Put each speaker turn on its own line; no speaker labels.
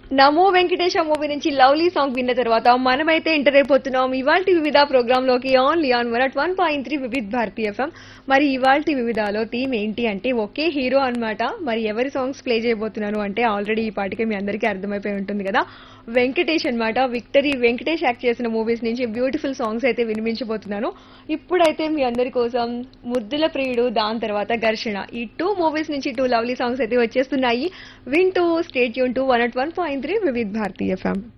నమో వెంకటేశ మూవీ నుంచి lovely song విన్న తర్వాత మనమైతే ఎంటర్ అయిపోతున్నాం ఇవాళ వివిధ ప్రోగ్రామ్ లోకి only on one one point three Vividh Bharati FM మరి ఇవాళ వివిధలో థీమ్ ఏంటి అంటే ఒకే హీరో అన్నమాట మరి ఎవరి సాంగ్స్ ప్లే చేయబోతున్నాను అంటే ఆల్రెడీ ఈ పాటికే మీ అందరికీ అర్థమైపోయి ఉంటుంది కదా వెంకటేష్ అన్నమాట విక్టరీ వెంకటేష్ యాక్ట్ చేసిన మూవీస్ నుంచి బ్యూటిఫుల్ సాంగ్స్ అయితే వినిపించబోతున్నాను ఇప్పుడైతే మీ అందరి కోసం ముద్దుల ప్రియుడు దాని తర్వాత ఘర్షణ ఈ టూ మూవీస్ నుంచి టూ లవ్లీ సాంగ్స్ అయితే వచ్చేస్తున్నాయి వింటూ స్టేట్ యూన్ to one at one point three Vividh Bharati FM